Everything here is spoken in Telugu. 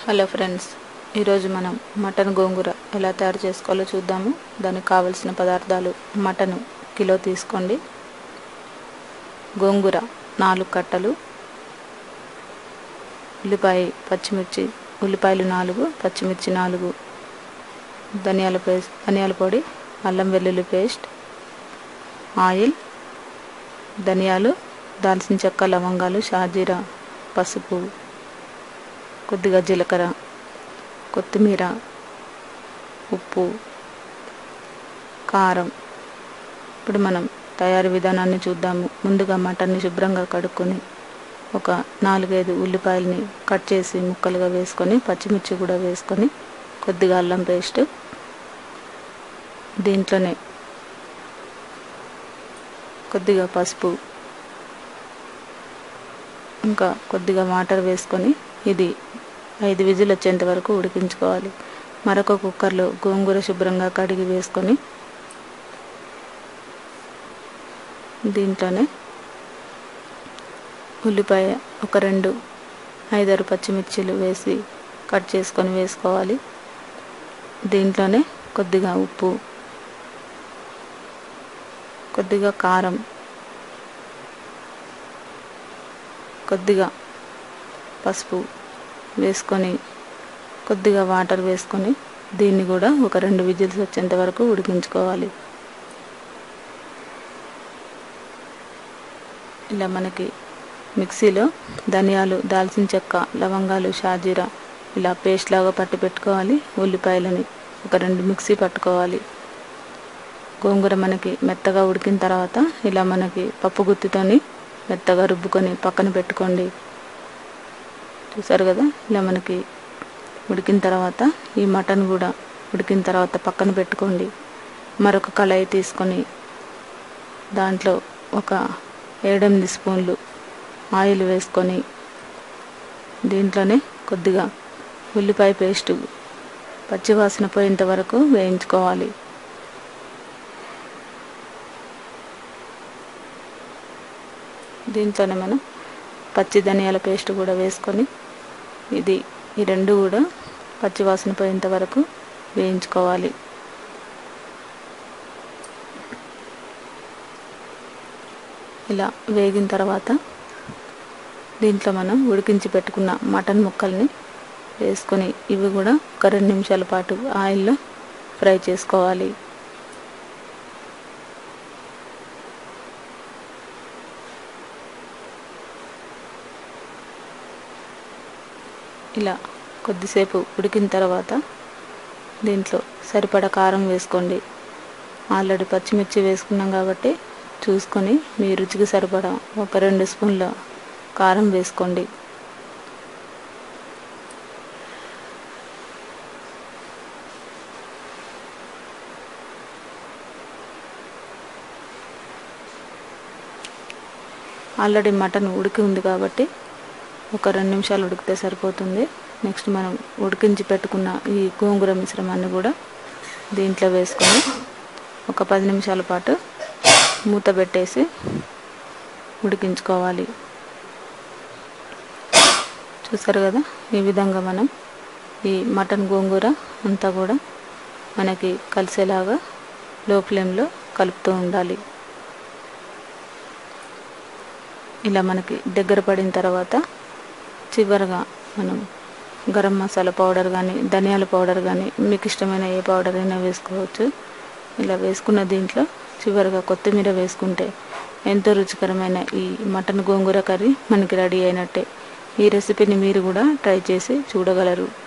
హలో ఫ్రెండ్స్ ఈరోజు మనం మటన్ గోంగూర ఎలా తయారు చేసుకోవాలో చూద్దాము దానికి కావలసిన పదార్థాలు మటన్ కిలో తీసుకోండి గోంగూర నాలుగు కట్టలు ఉల్లిపాయ పచ్చిమిర్చి ఉల్లిపాయలు నాలుగు పచ్చిమిర్చి నాలుగు ధనియాల పేస్ట్ ధనియాల పొడి అల్లం వెల్లుల్లి పేస్ట్ ఆయిల్ ధనియాలు దాల్చిన చెక్క లవంగాలు షాజీరా పసుపు కొద్దిగా జీలకర్ర కొత్తిమీర ఉప్పు కారం ఇప్పుడు మనం తయారీ విధానాన్ని చూద్దాము ముందుగా మటన్ని శుభ్రంగా కడుక్కొని ఒక నాలుగైదు ఉల్లిపాయలని కట్ చేసి ముక్కలుగా వేసుకొని పచ్చిమిర్చి కూడా వేసుకొని కొద్దిగా అల్లం పేస్ట్ దీంట్లోనే కొద్దిగా పసుపు ఇంకా కొద్దిగా వాటర్ వేసుకొని ఇది ఐదు విజిల్ వచ్చేంత వరకు ఉడికించుకోవాలి మరొక కుక్కర్లో గోంగూర శుభ్రంగా కడిగి వేసుకొని దీంట్లోనే ఉల్లిపాయ ఒక రెండు ఐదారు పచ్చిమిర్చిలు వేసి కట్ చేసుకొని వేసుకోవాలి దీంట్లోనే కొద్దిగా ఉప్పు కొద్దిగా కారం కొద్దిగా పసుపు వేసుకొని కొద్దిగా వాటర్ వేసుకొని దీన్ని కూడా ఒక రెండు విజిల్స్ వచ్చేంత వరకు ఉడికించుకోవాలి ఇలా మనకి మిక్సీలో ధనియాలు దాల్చిన చెక్క లవంగాలు షాజీరా ఇలా పేస్ట్ లాగా పట్టి పెట్టుకోవాలి ఉల్లిపాయలని ఒక రెండు మిక్సీ పట్టుకోవాలి గోంగూర మనకి మెత్తగా ఉడికిన తర్వాత ఇలా మనకి పప్పు గుత్తితోని మెత్తగా రుబ్బుకొని పక్కన పెట్టుకోండి చూసారు కదా ఇలా మనకి ఉడికిన తర్వాత ఈ మటన్ కూడా ఉడికిన తర్వాత పక్కన పెట్టుకోండి మరొక కళాయి తీసుకొని దాంట్లో ఒక ఏడెనిమిది స్పూన్లు ఆయిల్ వేసుకొని దీంట్లోనే కొద్దిగా ఉల్లిపాయ పేస్ట్ పచ్చివాసన పోయేంత వరకు వేయించుకోవాలి దీంట్లోనే మనం పచ్చి ధనియాల పేస్ట్ కూడా వేసుకొని ఇది ఈ రెండు కూడా పచ్చివాసన పోయేంత వరకు వేయించుకోవాలి ఇలా వేగిన తర్వాత దీంట్లో మనం ఉడికించి పెట్టుకున్న మటన్ ముక్కల్ని వేసుకొని ఇవి కూడా ఒక రెండు నిమిషాల పాటు ఆయిల్లో ఫ్రై చేసుకోవాలి ఇలా కొద్దిసేపు ఉడికిన తర్వాత దీంట్లో సరిపడా కారం వేసుకోండి ఆల్రెడీ పచ్చిమిర్చి వేసుకున్నాం కాబట్టి చూసుకొని మీ రుచికి సరిపడా ఒక రెండు స్పూన్ల కారం వేసుకోండి ఆల్రెడీ మటన్ ఉడికి ఉంది కాబట్టి ఒక రెండు నిమిషాలు ఉడికితే సరిపోతుంది నెక్స్ట్ మనం ఉడికించి పెట్టుకున్న ఈ గోంగూర మిశ్రమాన్ని కూడా దీంట్లో వేసుకొని ఒక పది నిమిషాల పాటు మూత పెట్టేసి ఉడికించుకోవాలి చూసారు కదా ఈ విధంగా మనం ఈ మటన్ గోంగూర అంతా కూడా మనకి కలిసేలాగా లో ఫ్లేమ్లో కలుపుతూ ఉండాలి ఇలా మనకి దగ్గర పడిన తర్వాత చివరగా మనం గరం మసాలా పౌడర్ కానీ ధనియాల పౌడర్ కానీ మీకు ఇష్టమైన ఏ పౌడర్ అయినా వేసుకోవచ్చు ఇలా వేసుకున్న దీంట్లో చివరిగా కొత్తిమీర వేసుకుంటే ఎంతో రుచికరమైన ఈ మటన్ గోంగూర కర్రీ మనకి రెడీ అయినట్టే ఈ రెసిపీని మీరు కూడా ట్రై చేసి చూడగలరు